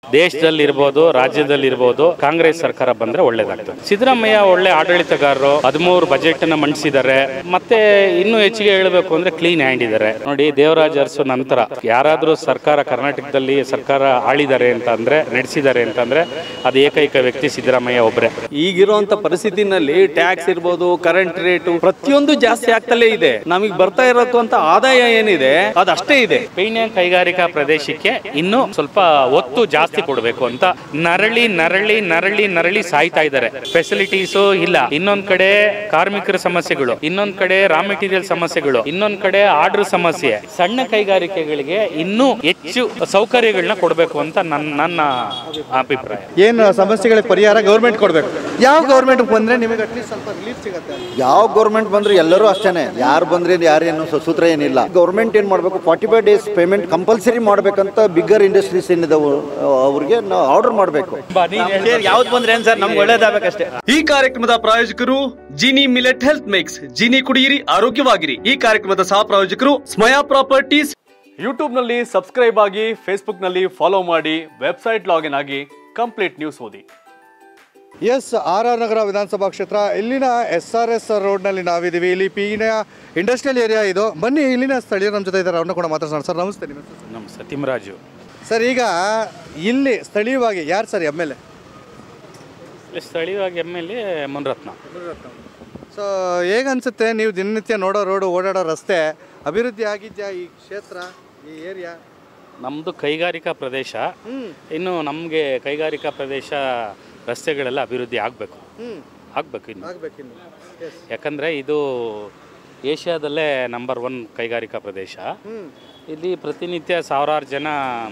ದೇಶದಲ್ಲಿ ಇರ್ಬೋದು ರಾಜ್ಯದಲ್ಲಿ ಇರ್ಬೋದು ಕಾಂಗ್ರೆಸ್ ಸರ್ಕಾರ ಬಂದ್ರೆ ಒಳ್ಳೇದಾಗ್ತದೆ ಸಿದ್ದರಾಮಯ್ಯ ಒಳ್ಳೆ ಆಡಳಿತಗಾರರು ಹದಿಮೂರು ಬಜೆಟ್ ಅನ್ನ ಮಂಡಿಸಿದ್ದಾರೆ ಮತ್ತೆ ಇನ್ನೂ ಹೆಚ್ಚಿಗೆ ಹೇಳಬೇಕು ಅಂದ್ರೆ ಕ್ಲೀನ್ ಹ್ಯಾಂಡ್ ಇದ್ದಾರೆ ನೋಡಿ ದೇವರಾಜ್ ಅರಸು ನಂತರ ಯಾರಾದ್ರೂ ಸರ್ಕಾರ ಕರ್ನಾಟಕದಲ್ಲಿ ಸರ್ಕಾರ ಆಳಿದ್ದಾರೆ ಅಂತ ಅಂದ್ರೆ ನಡೆಸಿದ್ದಾರೆ ಅಂತಂದ್ರೆ ಅದು ಏಕೈಕ ವ್ಯಕ್ತಿ ಸಿದ್ದರಾಮಯ್ಯ ಒಬ್ಬರೇ ಈಗಿರುವಂತ ಪರಿಸ್ಥಿತಿನಲ್ಲಿ ಟ್ಯಾಕ್ಸ್ ಇರ್ಬೋದು ಕರೆಂಟ್ ರೇಟು ಪ್ರತಿಯೊಂದು ಜಾಸ್ತಿ ಆಗ್ತಲೇ ಇದೆ ನಮಗೆ ಬರ್ತಾ ಇರೋಕ್ಕಂತ ಆದಾಯ ಏನಿದೆ ಅದಷ್ಟೇ ಇದೆ ಪೈಣ್ಯ ಕೈಗಾರಿಕಾ ಪ್ರದೇಶಕ್ಕೆ ಇನ್ನೂ ಸ್ವಲ್ಪ ಒತ್ತು ಜಾಸ್ತಿ ಕೊಡಬೇಕು ಅಂತ ನರಳಿ ನರಳಿ ನರಳಿ ನರಳಿ ಸಾಯ್ತಾ ಇದ್ದಾರೆ ಫೆಸಿಲಿಟೀಸು ಇಲ್ಲ ಇನ್ನೊಂದ್ ಕಡೆ ಕಾರ್ಮಿಕರ ಸಮಸ್ಯೆಗಳು ಇನ್ನೊಂದ್ ಕಡೆ ರಾ ಮೆಟೀರಿಯಲ್ ಸಮಸ್ಯೆಗಳು ಇನ್ನೊಂದ್ ಕಡೆ ಆರ್ಡರ್ ಸಮಸ್ಯೆ ಸಣ್ಣ ಕೈಗಾರಿಕೆಗಳಿಗೆ ಇನ್ನೂ ಹೆಚ್ಚು ಸೌಕರ್ಯಗಳನ್ನ ಕೊಡಬೇಕು ಅಂತ ನನ್ನ ನನ್ನ ಅಭಿಪ್ರಾಯ ಏನು ಸಮಸ್ಯೆಗಳಿಗೆ ಪರಿಹಾರ ಗೌರ್ಮೆಂಟ್ ಕೊಡಬೇಕು ಯಾವ ಗೌರ್ಮೆಂಟ್ ಬಂದ್ರೆ ನಿಮಗೆ ಅಟ್ಲೀಸ್ಟ್ ಸ್ವಲ್ಪ ರಿಲೀಫ್ ಸಿಗುತ್ತೆ ಯಾವ ಗೌರ್ಮೆಂಟ್ ಬಂದ್ರೆ ಎಲ್ಲರೂ ಅಷ್ಟೇನೆ ಯಾರು ಬಂದ್ರೆ ಯಾರೇನು ಸ- ಸೂತ್ರ ಏನಿಲ್ಲ ಗೌರ್ಮೆಂಟ್ ಏನು ಮಾಡಬೇಕು forty five days payment compulsory ಮಾಡಬೇಕಂತ ಬಿಗ್ಗರ್ ಇಂಡಸ್ಟ್ರೀಸ್ ಏನಿದಾವೆ ಅವ್ರಿಗೆ ನಾವು ಆರ್ಡರ್ ಮಾಡಬೇಕು ಯಾವ್ದು ಬಂದ್ರೆ ಏನ್ ಸರ್ ನಮ್ಗೆ ಒಳ್ಳೇದಾಗಬೇಕಷ್ಟೇ ಈ ಕಾರ್ಯಕ್ರಮದ ಪ್ರಾಯೋಜಕರು Jini millet health mix Jini ಕುಡಿಯಿರಿ ಆರೋಗ್ಯವಾಗಿರಿ ಈ ಕಾರ್ಯಕ್ರಮದ ಸಹ ಪ್ರಾಯೋಜಕರು ಸ್ಮಯಾ ಪ್ರಾಪರ್ಟೀಸ್ ಯೂಟ್ಯೂಬ್ ನಲ್ಲಿ ಸಬ್ಸ್ಕ್ರೈಬ್ ಆಗಿ ಫೇಸ್ಬುಕ್ ನಲ್ಲಿ ಫಾಲೋ ಮಾಡಿ ವೆಬ್ಸೈಟ್ ಲಾಗಿನ್ ಆಗಿ ಕಂಪ್ಲೀಟ್ ನ್ಯೂಸ್ ಓದಿ ಎಸ್ ಆರ್ ಆರ್ ನಗರ ವಿಧಾನಸಭಾ ಕ್ಷೇತ್ರ ಇಲ್ಲಿನ ಎಸ್ ಆರ್ ಎಸ್ ರೋಡ್ನಲ್ಲಿ ನಾವಿದ್ದೀವಿ ಇಲ್ಲಿ ಪೀನ ಇಂಡಸ್ಟ್ರಿಯಲ್ ಏರಿಯಾ ಇದು ಬನ್ನಿ ಇಲ್ಲಿನ ಸ್ಥಳೀಯರು ನಮ್ಮ ಜೊತೆ ಇದ್ದಾರೆ ಅವ್ರನ್ನ ಕೂಡ ಮಾತಾಡ್ಸೋಣ ಸರ್ ನಮಸ್ತೆ ನಿಮ್ಮ ಹೆಸರು? ನಮ್ಮ ಸತಿಮರಾಜು ಸರ್ ಈಗ ಇಲ್ಲಿ ಸ್ಥಳೀಯವಾಗಿ ಯಾರು ಸರ್ ಎಮ್ ಎಲ್ ಎ ಸ್ಥಳೀಯವಾಗಿ M L A Munirathna so ಹೇಗೆ ಅನ್ಸುತ್ತೆ ನೀವು ದಿನನಿತ್ಯ ನೋಡೋ ರೋಡು ಓಡಾಡೋ ರಸ್ತೆ ಅಭಿವೃದ್ಧಿ ಆಗಿದ್ಯಾ ಈ ಕ್ಷೇತ್ರ ಈ ಏರಿಯಾ ನಮ್ಮದು ಕೈಗಾರಿಕಾ ಪ್ರದೇಶ ಇನ್ನು ನಮಗೆ ಕೈಗಾರಿಕಾ ಪ್ರದೇಶ ರಸ್ತೆಗಳೆಲ್ಲ ಅಭಿವೃದ್ಧಿ ಆಗಬೇಕು ಹ್ಞೂ ಆಗಬೇಕು ಇನ್ನು ಆಗ್ಬೇಕಿನ್ನು ಎಸ್ ಯಾಕಂದರೆ ಇದು ಏಷ್ಯಾದಲ್ಲೇ ನಂಬರ್ ಒನ್ ಕೈಗಾರಿಕಾ ಪ್ರದೇಶ ಹ್ಞೂ ಇಲ್ಲಿ ಪ್ರತಿನಿತ್ಯ ಸಾವಿರಾರು ಜನ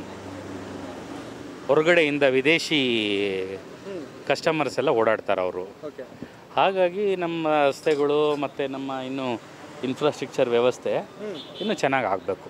ಹೊರಗಡೆಯಿಂದ ವಿದೇಶಿ ಕಸ್ಟಮರ್ಸ್ ಎಲ್ಲ ಓಡಾಡ್ತಾರೆ ಅವರು ಓಕೆ ಹಾಗಾಗಿ ನಮ್ಮ ರಸ್ತೆಗಳು ಮತ್ತು ನಮ್ಮ ಇನ್ನು ಇನ್ಫ್ರಾಸ್ಟ್ರಕ್ಚರ್ ವ್ಯವಸ್ಥೆ ಇನ್ನೂ ಚೆನ್ನಾಗಿ ಆಗಬೇಕು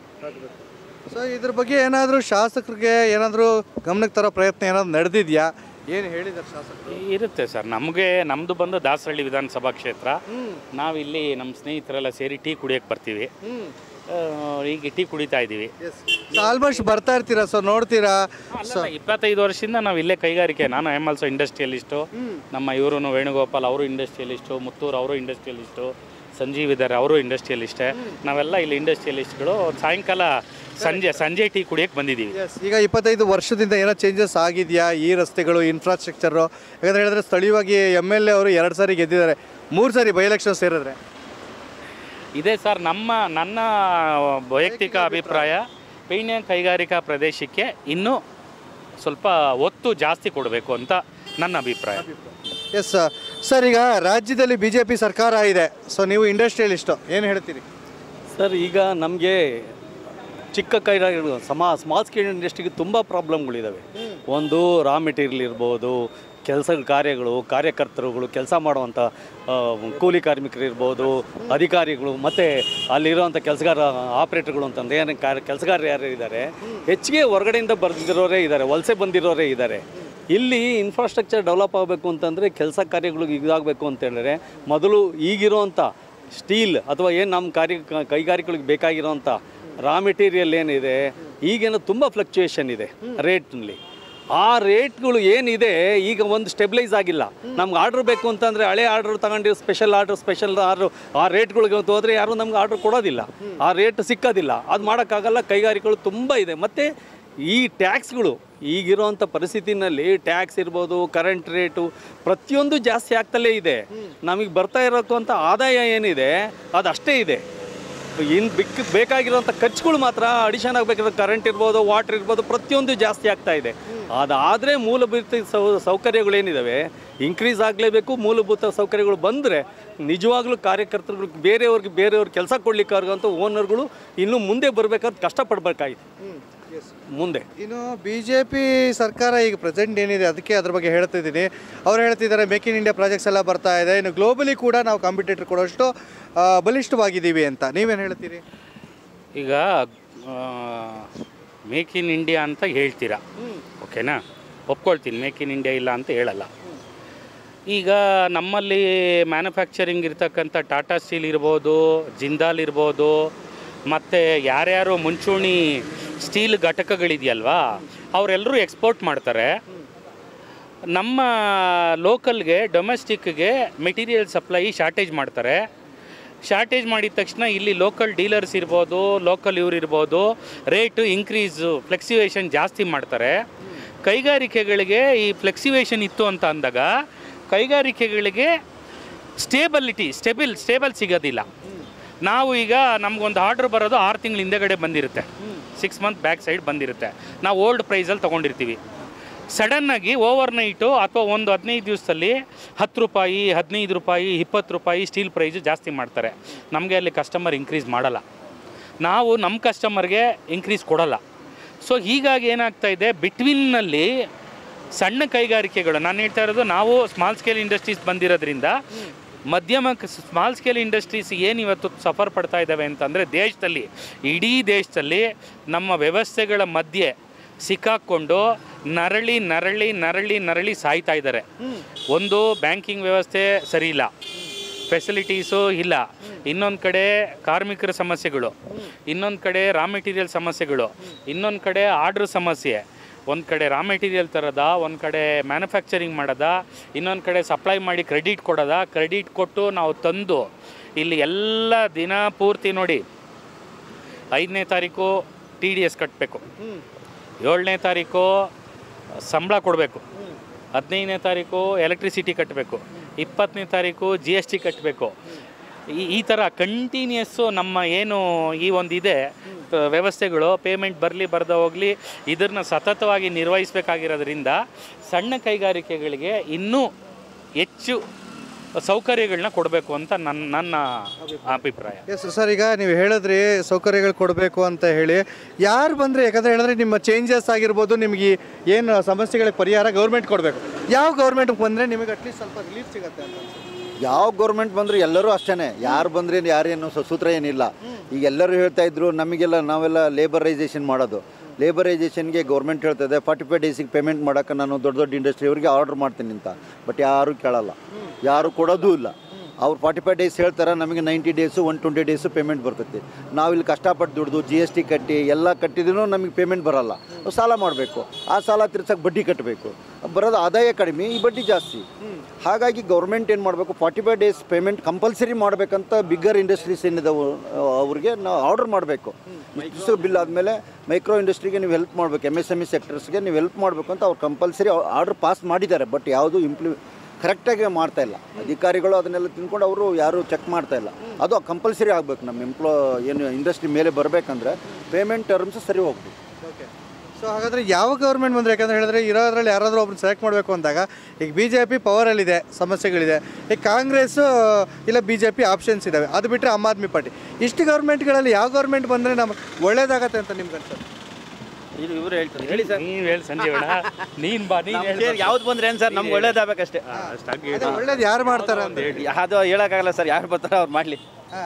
ಸೊ ಇದ್ರ ಬಗ್ಗೆ ಏನಾದರೂ ಶಾಸಕರಿಗೆ ಏನಾದರೂ ಗಮನಕ್ಕೆ ತರೋ ಪ್ರಯತ್ನ ಏನಾದರೂ ನಡೆದಿದೆಯಾ ಏನು ಹೇಳಿದ್ದಾರೆ ಶಾಸಕರು ಇರುತ್ತೆ ಸರ್ ನಮಗೆ ನಮ್ಮದು ಬಂದು ದಾಸರಳ್ಳಿ ವಿಧಾನಸಭಾ ಕ್ಷೇತ್ರ ನಾವಿಲ್ಲಿ ನಮ್ಮ ಸ್ನೇಹಿತರೆಲ್ಲ ಸೇರಿ ಟೀ ಕುಡಿಯೋಕ್ಕೆ ಬರ್ತೀವಿ ಆ, ಈಗ ಟೀ ಕುಡಿತಾ ಇದ್ದೀವಿ ಎಸ್ ಆಲ್ಮೋಸ್ಟ್ ಬರ್ತಾ ಇರ್ತೀರಾ ಸೊ ನೋಡ್ತೀರಾ ಅಲ್ಲಲ್ಲ, ಇಪ್ಪತ್ತೈದು ವರ್ಷದಿಂದ ನಾವು ಇಲ್ಲೇ ಕೈಗಾರಿಕೆ ನಾನು ಎಮ್ ಆಲ್ಸೋ ಇಂಡಸ್ಟ್ರಿಯಲಿಸ್ಟು ನಮ್ಮ ಇವರು ವೇಣುಗೋಪಾಲ್ ಅವರು ಇಂಡಸ್ಟ್ರಿಯಲಿಸ್ಟು ಮುತ್ತೂರು ಅವರು ಇಂಡಸ್ಟ್ರಿಯಲಿಸ್ಟು ಸಂಜೀವ್ ಇದ್ದಾರೆ ಅವರು ಇಂಡಸ್ಟ್ರಿಯಲಿಸ್ಟೇ ನಾವೆಲ್ಲ ಇಲ್ಲಿ ಇಂಡಸ್ಟ್ರಿಯಲಿಸ್ಟ್ಗಳು ಸಾಯಂಕಾಲ ಸಂಜೆ ಸಂಜೆ ಟೀ ಕುಡಿಯೋಕ್ಕೆ ಬಂದಿದ್ದೀವಿ ಎಸ್ ಈಗ ಇಪ್ಪತ್ತೈದು ವರ್ಷದಿಂದ ಏನೋ ಚೇಂಜಸ್ ಆಗಿದೆಯಾ ಈ ರಸ್ತೆಗಳು ಇನ್ಫ್ರಾಸ್ಟ್ರಕ್ಚರು ಯಾಕಂದ್ರೆ ಹೇಳಿದ್ರೆ ಸ್ಥಳೀಯವಾಗಿ ಎಮ್ ಎಲ್ ಎ ಅವರು ಎರಡು ಸಾರಿ ಗೆದ್ದಿದ್ದಾರೆ ಮೂರು ಸಾರಿ ಬೈ ಎಲೆಕ್ಷನ್ ಸೇರಿದ್ರೆ ಇದೆ ಸರ್ ನಮ್ಮ ನನ್ನ ವೈಯಕ್ತಿಕ ಅಭಿಪ್ರಾಯ ಪೀಣ್ಯ ಕೈಗಾರಿಕಾ ಪ್ರದೇಶಕ್ಕೆ ಇನ್ನೂ ಸ್ವಲ್ಪ ಒತ್ತು ಜಾಸ್ತಿ ಕೊಡಬೇಕು ಅಂತ ನನ್ನ ಅಭಿಪ್ರಾಯ ಎಸ್ ಸರ್ ಈಗ ರಾಜ್ಯದಲ್ಲಿ ಬಿ ಜೆ ಪಿ ಸರ್ಕಾರ ಇದೆ ಸೊ ನೀವು ಇಂಡಸ್ಟ್ರಿಯಲಿಸ್ಟು ಏನು ಹೇಳ್ತೀರಿ ಸರ್ ಈಗ ನಮಗೆ ಚಿಕ್ಕ ಕೈಗಾರಿಕೆಗಳು ಸಮ ಸ್ಮಾಲ್ ಸ್ಕೇಲ್ ಇಂಡಸ್ಟ್ರಿಗೆ ತುಂಬ ಪ್ರಾಬ್ಲಮ್ಗಳಿದ್ದಾವೆ ಒಂದು ರಾ ಮೆಟೀರಿಯಲ್ ಇರ್ಬೋದು ಕೆಲಸ ಕಾರ್ಯಗಳು ಕಾರ್ಯಕರ್ತರುಗಳು ಕೆಲಸ ಮಾಡುವಂಥ ಆ, ಕೂಲಿ ಕಾರ್ಮಿಕರು ಇರ್ಬೋದು ಅಧಿಕಾರಿಗಳು ಮತ್ತು ಅಲ್ಲಿರುವಂಥ ಕೆಲಸಗಾರ ಆಪ್ರೇಟರ್ಗಳು ಅಂತಂದ್ರೆ ಏನು ಕಾರ್ಯ ಕೆಲಸಗಾರರು ಯಾರು ಇದ್ದಾರೆ ಹೆಚ್ಚಿಗೆ ಹೊರಗಡೆಯಿಂದ ಬರ್ದಿರೋರೇ ಇದ್ದಾರೆ ವಲಸೆ ಬಂದಿರೋರೇ ಇದ್ದಾರೆ ಇಲ್ಲಿ ಇನ್ಫ್ರಾಸ್ಟ್ರಕ್ಚರ್ ಡೆವಲಪ್ ಆಗಬೇಕು ಅಂತಂದರೆ ಕೆಲಸ ಕಾರ್ಯಗಳು ಇದಾಗಬೇಕು ಅಂತ ಹೇಳಿದ್ರೆ ಮೊದಲು ಈಗಿರೋವಂಥ ಸ್ಟೀಲ್ ಅಥವಾ ಏನು ನಮ್ಮ ಕಾರ್ಯ ಕ- ಕೈಗಾರಿಕೆಗಳಿಗೆ ಬೇಕಾಗಿರೋಂಥ ರಾ ಮೆಟೀರಿಯಲ್ ಏನಿದೆ ಈಗೇನೋ ತುಂಬ ಫ್ಲಕ್ಚುಯೇಷನ್ ಇದೆ ರೇಟ್ನಲ್ಲಿ ಆ ರೇಟ್ಗಳು ಏನಿದೆ ಈಗ ಒಂದು ಸ್ಟೆಬಿಲೈಸ್ ಆಗಿಲ್ಲ ನಮ್ಗೆ ಆರ್ಡ್ರ್ ಬೇಕು ಅಂತಂದರೆ ಹಳೆ ಆರ್ಡ್ರ್ ತಗೊಂಡಿರೋ ಸ್ಪೆಷಲ್ ಆರ್ಡ್ರ್ ಸ್ಪೆಷಲ್ ಆರ್ಡ್ರ್ ಆ ರೇಟ್ಗಳಿಗೆ ಹೋದರೆ ಯಾರು ನಮ್ಗೆ ಆರ್ಡ್ರ್ ಕೊಡೋದಿಲ್ಲ ಆ ರೇಟ್ ಸಿಕ್ಕೋದಿಲ್ಲ ಅದು ಮಾಡೋಕ್ಕಾಗಲ್ಲ ಕೈಗಾರಿಕೆಗಳು ತುಂಬ ಇದೆ ಮತ್ತು ಈ ಟ್ಯಾಕ್ಸ್ಗಳು ಈಗಿರೋಂಥ ಪರಿಸ್ಥಿತಿನಲ್ಲಿ ಟ್ಯಾಕ್ಸ್ ಇರ್ಬೋದು ಕರೆಂಟ್ ರೇಟು ಪ್ರತಿಯೊಂದು ಜಾಸ್ತಿ ಆಗ್ತಲೇ ಇದೆ ನಮಗೆ ಬರ್ತಾ ಇರೋಕ್ಕಂಥ ಆದಾಯ ಏನಿದೆ ಅದು ಅಷ್ಟೇ ಇದೆ ಇನ್ನು ಬಿಕ್ ಬೇಕಾಗಿರೋಂಥ ಖರ್ಚುಗಳು ಮಾತ್ರ ಅಡಿಷನ್ ಆಗಬೇಕಾದ್ರೆ ಕರೆಂಟ್ ಇರ್ಬೋದು ವಾಟರ್ ಇರ್ಬೋದು ಪ್ರತಿಯೊಂದು ಜಾಸ್ತಿ ಆಗ್ತಾ ಇದೆ ಅದಾದರೆ ಮೂಲಭೂತ ಸೌ ಸೌಕರ್ಯಗಳೇನಿದ್ದಾವೆ ಇನ್ಕ್ರೀಸ್ ಆಗಲೇಬೇಕು ಮೂಲಭೂತ ಸೌಕರ್ಯಗಳು ಬಂದರೆ ನಿಜವಾಗ್ಲೂ ಕಾರ್ಯಕರ್ತರುಗಳು ಬೇರೆಯವ್ರಿಗೆ ಬೇರೆಯವ್ರ ಕೆಲಸ ಕೊಡ್ಲಿಕ್ಕಾಗಂತೂ ಓನರ್ಗಳು ಇನ್ನೂ ಮುಂದೆ ಬರಬೇಕಾದ್ರೆ ಕಷ್ಟಪಡಬೇಕಾಗಿದೆ ಮುಂದೆ ಇನ್ನು ಬಿ ಜೆ ಪಿ ಸರ್ಕಾರ ಈಗ ಪ್ರೆಸೆಂಟ್ ಏನಿದೆ ಅದಕ್ಕೆ ಅದ್ರ ಬಗ್ಗೆ ಹೇಳ್ತಿದ್ದೀನಿ ಅವ್ರು ಹೇಳ್ತಿದ್ದಾರೆ ಮೇಕ್ ಇನ್ ಇಂಡಿಯಾ ಪ್ರಾಜೆಕ್ಟ್ಸ್ ಎಲ್ಲ ಬರ್ತಾ ಇದೆ ಇನ್ನು ಗ್ಲೋಬಲಿ ಕೂಡ ನಾವು ಕಾಂಪಿಟೇಟರ್ ಕೊಡೋಷ್ಟು ಆ, ಬಲಿಷ್ಠವಾಗಿದ್ದೀವಿ ಅಂತ ನೀವೇನು ಹೇಳ್ತೀರಿ ಈಗ ಮೇಕ್ ಇನ್ ಇಂಡಿಯಾ ಅಂತ ಹೇಳ್ತೀರಾ ಓಕೆನಾ ಒಪ್ಕೊಳ್ತೀನಿ ಮೇಕ್ ಇನ್ ಇಂಡಿಯಾ ಇಲ್ಲ ಅಂತ ಹೇಳಲ್ಲ ಈಗ ನಮ್ಮಲ್ಲಿ ಮ್ಯಾನುಫ್ಯಾಕ್ಚರಿಂಗ್ ಇರ್ತಕ್ಕಂಥ ಟಾಟಾ ಸ್ಟೀಲ್ ಇರ್ಬೋದು ಜಿಂದಾಲ್ ಇರ್ಬೋದು ಮತ್ತು ಯಾರ್ಯಾರು ಮುಂಚೂಣಿ ಸ್ಟೀಲ್ ಘಟಕಗಳಿದೆಯಲ್ವಾ ಅವರೆಲ್ಲರೂ ಎಕ್ಸ್ಪೋರ್ಟ್ ಮಾಡ್ತಾರೆ ನಮ್ಮ ಲೋಕಲ್ಗೆ ಡೊಮೆಸ್ಟಿಕ್ಗೆ ಮೆಟೀರಿಯಲ್ ಸಪ್ಲೈ ಶಾರ್ಟೇಜ್ ಮಾಡ್ತಾರೆ ಶಾರ್ಟೇಜ್ ಮಾಡಿದ ತಕ್ಷಣ ಇಲ್ಲಿ ಲೋಕಲ್ ಡೀಲರ್ಸ್ ಇರ್ಬೋದು ಲೋಕಲ್ ಇವ್ರು ಇರ್ಬೋದು ರೇಟು ಇನ್ಕ್ರೀಸು ಫ್ಲೆಕ್ಸಿವೇಷನ್ ಜಾಸ್ತಿ ಮಾಡ್ತಾರೆ ಕೈಗಾರಿಕೆಗಳಿಗೆ ಈ ಫ್ಲೆಕ್ಸಿವೇಷನ್ ಇತ್ತು ಅಂತ ಅಂದಾಗ ಕೈಗಾರಿಕೆಗಳಿಗೆ ಸ್ಟೇಬಲಿಟಿ ಸ್ಟೆಬಿಲ್ ಸ್ಟೇಬಲ್ ಸಿಗೋದಿಲ್ಲ ನಾವು ಈಗ ನಮಗೊಂದು ಆರ್ಡ್ರ್ ಬರೋದು ಆರು ತಿಂಗಳ ಹಿಂದೆಗಡೆ ಬಂದಿರುತ್ತೆ ಸಿಕ್ಸ್ ಮಂತ್ ಬ್ಯಾಕ್ ಸೈಡ್ ಬಂದಿರುತ್ತೆ ನಾವು ಓಲ್ಡ್ ಪ್ರೈಸಲ್ಲಿ ತೊಗೊಂಡಿರ್ತೀವಿ ಸಡನ್ನಾಗಿ ಓವರ್ ನೈಟು ಅಥವಾ ಒಂದು ಹದಿನೈದು ದಿವಸದಲ್ಲಿ ಹತ್ತು ರೂಪಾಯಿ ಹದಿನೈದು ರೂಪಾಯಿ ಇಪ್ಪತ್ತು ರೂಪಾಯಿ ಸ್ಟೀಲ್ ಪ್ರೈಸು ಜಾಸ್ತಿ ಮಾಡ್ತಾರೆ ನಮಗೆ ಅಲ್ಲಿ ಕಸ್ಟಮರ್ ಇನ್ಕ್ರೀಸ್ ಮಾಡಲ್ಲ ನಾವು ನಮ್ಮ ಕಸ್ಟಮರ್ಗೆ ಇನ್ಕ್ರೀಸ್ ಕೊಡಲ್ಲ ಸೊ ಹೀಗಾಗಿ ಏನಾಗ್ತಾ ಇದೆ ಬಿಟ್ವೀನ್ನಲ್ಲಿ ಸಣ್ಣ ಕೈಗಾರಿಕೆಗಳು ನಾನು ಹೇಳ್ತಾ ಇರೋದು ನಾವು ಸ್ಮಾಲ್ ಸ್ಕೇಲ್ ಇಂಡಸ್ಟ್ರೀಸ್ ಬಂದಿರೋದ್ರಿಂದ ಮಧ್ಯಮ ಸ್ಮಾಲ್ ಸ್ಕೇಲ್ ಇಂಡಸ್ಟ್ರೀಸ್ ಏನು ಇವತ್ತು ಸಫರ್ ಪಡ್ತಾ ಇದ್ದಾವೆ ಅಂತಂದರೆ ದೇಶದಲ್ಲಿ ಇಡೀ ದೇಶದಲ್ಲಿ ನಮ್ಮ ವ್ಯವಸ್ಥೆಗಳ ಮಧ್ಯೆ ಸಿಕ್ಕಾಕ್ಕೊಂಡು ನರಳಿ ನರಳಿ ನರಳಿ ನರಳಿ ಸಾಯ್ತಾ ಇದ್ದಾರೆ ಒಂದು ಬ್ಯಾಂಕಿಂಗ್ ವ್ಯವಸ್ಥೆ ಸರಿ ಇಲ್ಲ ಫೆಸಿಲಿಟೀಸು ಇಲ್ಲ ಇನ್ನೊಂದು ಕಡೆ ಕಾರ್ಮಿಕರ ಸಮಸ್ಯೆಗಳು ಇನ್ನೊಂದು ಕಡೆ ರಾ ಮೆಟೀರಿಯಲ್ ಸಮಸ್ಯೆಗಳು ಇನ್ನೊಂದು ಕಡೆ ಆರ್ಡ್ರ್ ಸಮಸ್ಯೆ ಒಂದು ಕಡೆ ರಾ ಮೆಟೀರಿಯಲ್ ತರೋದ ಒಂದು ಕಡೆ ಮ್ಯಾನುಫ್ಯಾಕ್ಚರಿಂಗ್ ಮಾಡೋದ ಇನ್ನೊಂದು ಕಡೆ ಸಪ್ಲೈ ಮಾಡಿ ಕ್ರೆಡಿಟ್ ಕೊಡೋದ ಕ್ರೆಡಿಟ್ ಕೊಟ್ಟು ನಾವು ತಂದು ಇಲ್ಲಿ ಎಲ್ಲ ದಿನ ಪೂರ್ತಿ ನೋಡಿ ಐದನೇ ತಾರೀಕು ಟಿ ಡಿ ಎಸ್ ಕಟ್ಟಬೇಕು ಏಳನೇ ತಾರೀಕು ಸಂಬಳ ಕೊಡಬೇಕು ಹದಿನೈದನೇ ತಾರೀಕು ಎಲೆಕ್ಟ್ರಿಸಿಟಿ ಕಟ್ಟಬೇಕು ಇಪ್ಪತ್ತನೇ ತಾರೀಕು ಜಿ ಎಸ್ ಟಿ ಕಟ್ಟಬೇಕು ಈ ಈ ಥರ ಕಂಟಿನ್ಯೂಸ್ಸು ನಮ್ಮ ಏನು ಈ ಒಂದು ಇದೆ ಆ, ವ್ಯವಸ್ಥೆಗಳು ಪೇಮೆಂಟ್ ಬರಲಿ ಬರದ ಹೋಗಲಿ ಇದನ್ನು ಸತತವಾಗಿ ನಿರ್ವಹಿಸಬೇಕಾಗಿರೋದ್ರಿಂದ ಸಣ್ಣ ಕೈಗಾರಿಕೆಗಳಿಗೆ ಇನ್ನೂ ಹೆಚ್ಚು ಸೌಕರ್ಯಗಳನ್ನ ಕೊಡಬೇಕು ಅಂತ ನನ್ನ ನನ್ನ ಅಭಿಪ್ರಾಯ ಎಸ್ ಸರ್ ಈಗ ನೀವು ಹೇಳಿದ್ರಿ ಸೌಕರ್ಯಗಳು ಕೊಡಬೇಕು ಅಂತ ಹೇಳಿ ಯಾರು ಬಂದರೆ ಯಾಕಂದರೆ ಹೇಳಿದ್ರೆ ನಿಮ್ಮ ಚೇಂಜಸ್ ಆಗಿರ್ಬೋದು ನಿಮಗೆ ಏನು ಸಮಸ್ಯೆಗಳಿಗೆ ಪರಿಹಾರ ಗೌರ್ಮೆಂಟ್ ಕೊಡಬೇಕು ಯಾವ ಗೌರ್ಮೆಂಟ್ಗೆ ಬಂದರೆ ನಿಮಗೆ ಅಟ್ಲೀಸ್ಟ್ ಸ್ವಲ್ಪ ರಿಲೀಫ್ ಸಿಗುತ್ತೆ ಅಂತ ಅನ್ಸುತ್ತೆ. ಯಾವ ಗೌರ್ಮೆಂಟ್ ಬಂದರೂ ಎಲ್ಲರೂ ಅಷ್ಟೇ ಯಾರು ಬಂದ್ರೆ ಯಾರೇನು ಸ- ಸೂತ್ರ ಏನಿಲ್ಲ ಈಗ ಎಲ್ಲರೂ ಹೇಳ್ತಾ ಇದ್ರು ನಮಗೆಲ್ಲ ನಾವೆಲ್ಲ ಲೇಬರೈಸೇಷನ್ ಮಾಡೋದು ಲೇಬರೈಸೇಷನ್ಗೆ ಗೌರ್ಮೆಂಟ್ ಹೇಳ್ತದೆ ಫಾರ್ಟಿ ಫೈವ್ ಡೇಸಿಗೆ ಪೇಮೆಂಟ್ ಮಾಡೋಕೆ ನಾನು ದೊಡ್ಡ ದೊಡ್ಡ ಇಂಡಸ್ಟ್ರಿ ಅವ್ರಿಗೆ ಆರ್ಡರ್ ಮಾಡ್ತೀನಿ ಅಂತ ಬಟ್ ಯಾರೂ ಕೇಳಲ್ಲ ಯಾರು ಕೊಡೋದೂ ಇಲ್ಲ ಅವ್ರು ಫಾರ್ಟಿ ಫೈವ್ ಡೇಸ್ ಹೇಳ್ತಾರೆ ನಮಗೆ ninety days one twenty days payment ಬರ್ತೈತಿ ನಾವು ಇಲ್ಲಿ ಕಷ್ಟಪಟ್ಟು ದುಡ್ದು ಜಿ ಎಸ್ ಟಿ ಕಟ್ಟಿ ಎಲ್ಲ ಕಟ್ಟಿದ್ರೂ ನಮಗೆ ಪೇಮೆಂಟ್ ಬರಲ್ಲ ಸಾಲ ಮಾಡಬೇಕು ಆ ಸಾಲ ತೀರ್ಸಕ್ಕೆ ಬಡ್ಡಿ ಕಟ್ಟಬೇಕು ಬರೋದು ಆದಾಯ ಕಡಿಮೆ ಈ ಬಡ್ಡಿ ಜಾಸ್ತಿ ಹಾಗಾಗಿ ಗೌರ್ಮೆಂಟ್ ಏನು ಮಾಡಬೇಕು forty five days payment compulsory ಮಾಡಬೇಕಂತ ಬಿಗ್ಗರ್ ಇಂಡಸ್ಟ್ರೀಸ್ ಏನಿದಾವೆ ಅವ್ರಿಗೆ ನಾವು ಆರ್ಡರ್ ಮಾಡಬೇಕು ಇಷ್ಟು ಬಿಲ್ ಆದಮೇಲೆ ಮೈಕ್ರೋ ಇಂಡಸ್ಟ್ರಿಗೆ ನೀವು ಹೆಲ್ಪ್ ಮಾಡಬೇಕು ಎಮ್ ಎಸ್ ಎಮ್ ಇ ಸೆಕ್ಟರ್ಸ್ಗೆ ನೀವು ಹೆಲ್ಪ್ ಮಾಡಬೇಕು ಅಂತ ಅವ್ರು ಕಂಪಲ್ಸರಿ ಆರ್ಡರ್ ಪಾಸ್ ಮಾಡಿದ್ದಾರೆ ಬಟ್ ಯಾವುದು ಇಂಪ್ಲಿ ಕರೆಕ್ಟಾಗಿ ಮಾಡ್ತಾ ಇಲ್ಲ ಅಧಿಕಾರಿಗಳು ಅದನ್ನೆಲ್ಲ ತಿನ್ಕೊಂಡು ಅವರು ಯಾರು ಚೆಕ್ ಮಾಡ್ತಾ ಇಲ್ಲ ಅದು ಕಂಪಲ್ಸರಿ ಆಗಬೇಕು ನಮ್ಮ ಎಂಪ್ಲೋ ಏನು ಇಂಡಸ್ಟ್ರಿ ಮೇಲೆ ಬರಬೇಕಂದ್ರೆ ಪೇಮೆಂಟ್ ಟರ್ಮ್ಸ್ ಸರಿ ಹೋಗ್ಬೇಕು ಓಕೆ ಸೊ ಹಾಗಾದರೆ ಯಾವ ಗೌರ್ಮೆಂಟ್ ಬಂದರೆ ಯಾಕಂದ್ರೆ ಹೇಳಿದ್ರೆ ಇರೋದ್ರಲ್ಲಿ ಯಾರಾದರೂ ಒಬ್ರು ಸೆಲೆಕ್ಟ್ ಮಾಡಬೇಕು ಅಂದಾಗ ಈಗ ಬಿ ಜೆ ಪಿ ಪವರಲ್ಲಿದೆ ಸಮಸ್ಯೆಗಳಿದೆ ಈಗ ಕಾಂಗ್ರೆಸ್ಸು ಇಲ್ಲ ಬಿ ಜೆ ಪಿ ಆಪ್ಷನ್ಸ್ ಇದ್ದಾವೆ ಅದು ಬಿಟ್ಟರೆ ಆಮ್ ಆದ್ಮಿ ಪಾರ್ಟಿ ಇಷ್ಟು ಗೌರ್ಮೆಂಟ್ಗಳಲ್ಲಿ ಯಾವ ಗೌರ್ಮೆಂಟ್ ಬಂದರೆ ನಮ್ಗೆ ಒಳ್ಳೇದಾಗತ್ತೆ ಅಂತ ನಿಮ್ಗೆ ಅನ್ಸುತ್ತೆ ಇದು ಇವ್ರು ಹೇಳ್ತಾರೆ ಹೇಳಿ ಸರ್ ನೀವ್ ಹೇಳಿ ಸಂಜೀವಣ್ಣ ನೀನ್ ಬಾ ನೀನ್ ನಮ್ ಹೇಳ್ ಸೇರಿ ಯಾವ್ದು ಬಂದ್ರೆ ಏನು ಸರ್ ನಮ್ಗೆ ಒಳ್ಳೇದಾಗಬೇಕಷ್ಟೇ ಅಷ್ಟಾಗಿ ಅದೇ ಒಳ್ಳೇದು ಯಾರು ಮಾಡ್ತಾರೆ ಅಂತ ಅದು ಹೇಳೋಕ್ಕಾಗಲ್ಲ ಸರ್ ಯಾರು ಬರ್ತಾರೋ ಅವ್ರು ಮಾಡಲಿ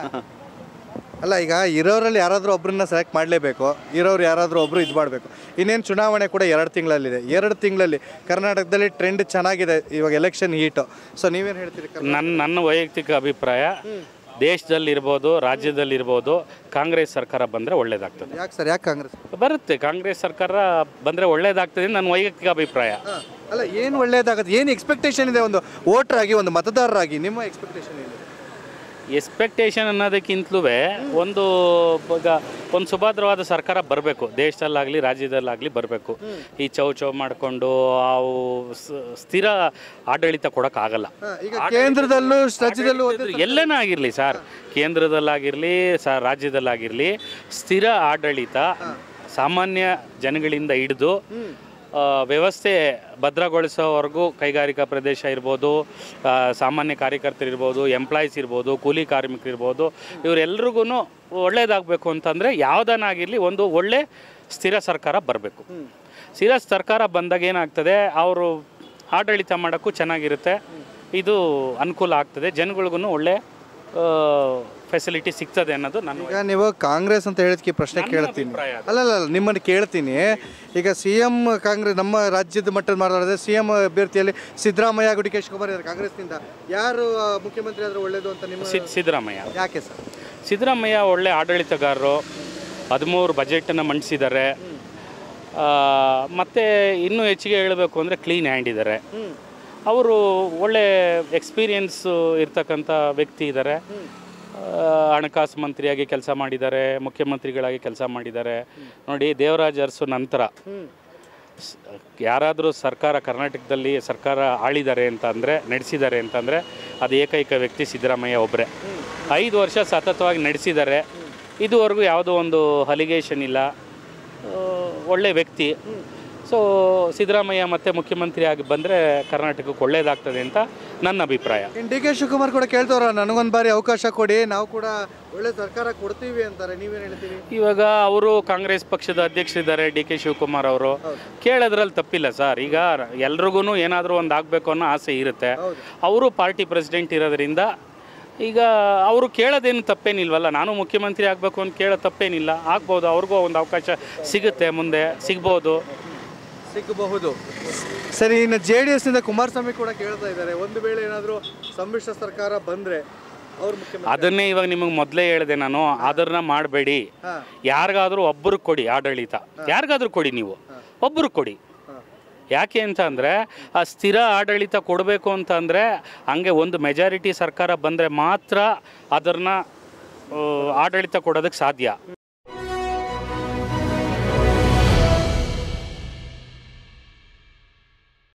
ಅಲ್ಲ ಈಗ ಇರೋರಲ್ಲಿ ಯಾರಾದರೂ ಒಬ್ಬರನ್ನ ಸೆಲೆಕ್ಟ್ ಮಾಡಲೇಬೇಕು ಇರೋರು ಯಾರಾದರೂ ಒಬ್ಬರು ಇದು ಮಾಡಬೇಕು ಇನ್ನೇನು ಚುನಾವಣೆ ಕೂಡ ಎರಡು ತಿಂಗಳಲ್ಲಿದೆ ಎರಡು ತಿಂಗಳಲ್ಲಿ ಕರ್ನಾಟಕದಲ್ಲಿ ಟ್ರೆಂಡ್ ಚೆನ್ನಾಗಿದೆ ಇವಾಗ ಎಲೆಕ್ಷನ್ ಹೀಟು ಸೊ ನೀವೇನು ಹೇಳ್ತೀರಿ ಕರ್ನಾಟಕ? ನನ್ನ ನನ್ನ ವೈಯಕ್ತಿಕ ಅಭಿಪ್ರಾಯ ದೇಶದಲ್ಲಿರ್ಬೋದು ರಾಜ್ಯದಲ್ಲಿರ್ಬೋದು ಕಾಂಗ್ರೆಸ್ ಸರ್ಕಾರ ಬಂದರೆ ಒಳ್ಳೇದಾಗ್ತದೆ ಯಾಕೆ ಸರ್ ಯಾಕೆ ಕಾಂಗ್ರೆಸ್ ಬರುತ್ತೆ ಕಾಂಗ್ರೆಸ್ ಸರ್ಕಾರ ಬಂದರೆ ಒಳ್ಳೇದಾಗ್ತದೆ ನನ್ನ ವೈಯಕ್ತಿಕ ಅಭಿಪ್ರಾಯ ಅಲ್ಲ ಏನು ಒಳ್ಳೇದಾಗುತ್ತೆ ಏನು ಎಕ್ಸ್ಪೆಕ್ಟೇಷನ್ ಇದೆ ಒಂದು ವೋಟರ್ ಆಗಿ ಒಂದು ಮತದಾರರಾಗಿ ನಿಮ್ಮ ಎಕ್ಸ್ಪೆಕ್ಟೇಷನ್ ಏನಿದೆ ಎಕ್ಸ್ಪೆಕ್ಟೇಷನ್ ಅನ್ನೋದಕ್ಕಿಂತಲೂ ಒಂದು ಈಗ ಒಂದು ಸುಭದ್ರವಾದ ಸರ್ಕಾರ ಬರಬೇಕು ದೇಶದಲ್ಲಾಗಲಿ ರಾಜ್ಯದಲ್ಲಾಗಲಿ ಬರಬೇಕು ಈ ಚೌ ಚೌ ಮಾಡಿಕೊಂಡು ಅವು ಸ- ಸ್ಥಿರ ಆಡಳಿತ ಕೊಡೋಕ್ಕಾಗಲ್ಲ ಹಾ, ಈಗ ಕೇಂದ್ರದಲ್ಲೂ ರಾಜ್ಯದಲ್ಲೂ ಒಂದೇ ಎಲ್ಲನೇ ಆಗಿರಲಿ ಸರ್ ಕೇಂದ್ರದಲ್ಲಾಗಿರಲಿ ಸ ರಾಜ್ಯದಲ್ಲಾಗಿರಲಿ ಸ್ಥಿರ ಆಡಳಿತ ಸಾಮಾನ್ಯ ಜನಗಳಿಂದ ಹಿಡಿದು ಆ, ವ್ಯವಸ್ಥೆ ಭದ್ರಗೊಳಿಸೋವರೆಗೂ ಕೈಗಾರಿಕಾ ಪ್ರದೇಶ ಇರ್ಬೋದು ಆ, ಸಾಮಾನ್ಯ ಕಾರ್ಯಕರ್ತರಿರ್ಬೋದು ಎಂಪ್ಲಾಯೀಸ್ ಇರ್ಬೋದು ಕೂಲಿ ಕಾರ್ಮಿಕರಿರ್ಬೋದು ಇವರೆಲ್ರಿಗೂ ಒಳ್ಳೇದಾಗಬೇಕು ಅಂತಂದರೆ ಯಾವುದನ್ನಾಗಿರಲಿ ಒಂದು ಒಳ್ಳೆ ಸ್ಥಿರ ಸರ್ಕಾರ ಬರಬೇಕು ಸ್ಥಿರ ಸರ್ಕಾರ ಬಂದಾಗ ಏನಾಗ್ತದೆ ಅವರು ಆಡಳಿತ ಮಾಡೋಕ್ಕೂ ಚೆನ್ನಾಗಿರುತ್ತೆ ಇದು ಅನುಕೂಲ ಆಗ್ತದೆ ಜನಗಳಿಗೂ ಒಳ್ಳೆ ಫೆಸಿಲಿಟಿ ಸಿಗ್ತದೆ ಅನ್ನೋದು ನನ್ನ ಈಗ ನೀವು ಕಾಂಗ್ರೆಸ್ ಅಂತ ಹೇಳಿದ್ಕೆ ಪ್ರಶ್ನೆ ಕೇಳ್ತೀನಿ ಅಭಿಪ್ರಾಯ ಅಲ್ಲ ಅಲ್ಲ ಅಲ್ಲ, ನಿಮ್ಮನ್ನು ಕೇಳ್ತೀನಿ ಈಗ ಸಿ ಎಂ ಕಾಂಗ್ರೆಸ್ ನಮ್ಮ ರಾಜ್ಯದ ಮಟ್ಟದ ಮಾತಾಡಿದ್ರೆ ಸಿ ಎಂ ಅಭ್ಯರ್ಥಿಯಲ್ಲಿ ಸಿದ್ದರಾಮಯ್ಯ ಡಿ ಕೆ ಶಿವಕುಮಾರ್ ಇದ್ದಾರೆ ಕಾಂಗ್ರೆಸ್ನಿಂದ ಯಾರು ಆ, ಮುಖ್ಯಮಂತ್ರಿ ಆದ್ರೆ ಒಳ್ಳೇದು ಅಂತ ನಿಮ್ಮ ಸಿದ್- ಸಿದ್ದರಾಮಯ್ಯ ಯಾಕೆ ಸರ್ ಸಿದ್ದರಾಮಯ್ಯ ಒಳ್ಳೆ ಆಡಳಿತಗಾರರು ಹದಿಮೂರು ಬಜೆಟನ್ನು ಮಂಡಿಸಿದ್ದಾರೆ ಮತ್ತು ಇನ್ನೂ ಹೆಚ್ಚಿಗೆ ಹೇಳಬೇಕು ಅಂದರೆ ಕ್ಲೀನ್ ಹ್ಯಾಂಡ್ ಇದ್ದಾರೆ ಅವರು ಒಳ್ಳೆ ಎಕ್ಸ್ಪೀರಿಯನ್ಸ್ ಇರ್ತಕ್ಕಂಥ ವ್ಯಕ್ತಿ ಇದ್ದಾರೆ ಆ, ಹಣಕಾಸು ಮಂತ್ರಿಯಾಗಿ ಕೆಲಸ ಮಾಡಿದ್ದಾರೆ ಮುಖ್ಯಮಂತ್ರಿಗಳಾಗಿ ಕೆಲಸ ಮಾಡಿದ್ದಾರೆ ನೋಡಿ ದೇವರಾಜ್ ಅರಸು ನಂತರ ಸ್- ಯಾರಾದರೂ ಸರ್ಕಾರ ಕರ್ನಾಟಕದಲ್ಲಿ ಸರ್ಕಾರ ಆಳಿದ್ದಾರೆ ಅಂತ ಅಂದರೆ ನಡೆಸಿದ್ದಾರೆ ಅಂತಂದರೆ ಅದು ಏಕೈಕ ವ್ಯಕ್ತಿ ಸಿದ್ದರಾಮಯ್ಯ ಒಬ್ಬರೇ ಐದು ವರ್ಷ ಸತತವಾಗಿ ನಡೆಸಿದ್ದಾರೆ ಇದುವರೆಗೂ ಯಾವುದೋ ಒಂದು ಅಲಿಗೇಷನ್ ಇಲ್ಲ ಆ, ಒಳ್ಳೆ ವ್ಯಕ್ತಿ ಸೊ ಸಿದ್ದರಾಮಯ್ಯ ಮತ್ತೆ ಮುಖ್ಯಮಂತ್ರಿ ಆಗಿ ಬಂದರೆ ಕರ್ನಾಟಕಕ್ಕೆ ಒಳ್ಳೇದಾಗ್ತದೆ ಅಂತ ನನ್ನ ಅಭಿಪ್ರಾಯ ಇನ್ನು ಡಿ ಕೆ ಶಿವಕುಮಾರ್ ಕೂಡ ಕೇಳ್ತವ್ರ ನನಗೊಂದು ಬಾರಿ ಅವಕಾಶ ಕೊಡಿ ನಾವು ಕೂಡ ಒಳ್ಳೆ ಸರ್ಕಾರ ಕೊಡ್ತೀವಿ ಅಂತಾರೆ ನೀವೇನು ಹೇಳ್ತೀರಿ ಇವಾಗ ಅವರು ಕಾಂಗ್ರೆಸ್ ಪಕ್ಷದ ಅಧ್ಯಕ್ಷರಿದ್ದಾರೆ ಡಿ ಕೆ ಶಿವಕುಮಾರ್ ಅವರು ಕೇಳೋದ್ರಲ್ಲಿ ತಪ್ಪಿಲ್ಲ ಸರ್ ಈಗ ಎಲ್ರಿಗೂ ಏನಾದರೂ ಒಂದು ಆಗಬೇಕು ಅನ್ನೋ ಆಸೆ ಇರುತ್ತೆ ಅವರು ಪಾರ್ಟಿ ಪ್ರೆಸಿಡೆಂಟ್ ಇರೋದ್ರಿಂದ ಈಗ ಅವರು ಕೇಳೋದೇನು ತಪ್ಪೇನಿಲ್ವಲ್ಲ ನಾನು ಮುಖ್ಯಮಂತ್ರಿ ಆಗಬೇಕು ಅಂತ ಕೇಳೋ ತಪ್ಪೇನಿಲ್ಲ ಆಗ್ಬೋದು ಅವ್ರಿಗೂ ಒಂದು ಅವಕಾಶ ಸಿಗುತ್ತೆ ಮುಂದೆ ಸಿಗ್ಬೋದು ಸಿಗಬಹುದು ಸರಿ ಇನ್ನು ಜೆ ಡಿ ಎಸ್ನಿಂದ ಕುಮಾರಸ್ವಾಮಿ ಕೂಡ ಕೇಳ್ತಾ ಇದ್ದಾರೆ ಒಂದು ವೇಳೆ ಏನಾದರೂ ಸಮ್ಮಿಶ್ರ ಸರ್ಕಾರ ಬಂದರೆ ಅವ್ರು ಮುಖ್ಯಮಂತ್ರಿ ಅದನ್ನೇ ಇವಾಗ ನಿಮಗೆ ಮೊದಲೇ ಹೇಳಿದೆ ನಾನು ಅದನ್ನ ಮಾಡಬೇಡಿ ಹಾಂ ಯಾರಿಗಾದ್ರೂ ಒಬ್ಬರು ಕೊಡಿ ಆಡಳಿತ ಯಾರಿಗಾದ್ರೂ ಕೊಡಿ ನೀವು ಒಬ್ಬರು ಕೊಡಿ ಯಾಕೆ ಅಂತ ಅಂದರೆ ಆ ಸ್ಥಿರ ಆಡಳಿತ ಕೊಡಬೇಕು ಅಂತ ಅಂದರೆ ಹಂಗೆ ಒಂದು ಮೆಜಾರಿಟಿ ಸರ್ಕಾರ ಬಂದರೆ ಮಾತ್ರ ಅದನ್ನು ಆಡಳಿತ ಕೊಡೋದಕ್ಕೆ ಸಾಧ್ಯ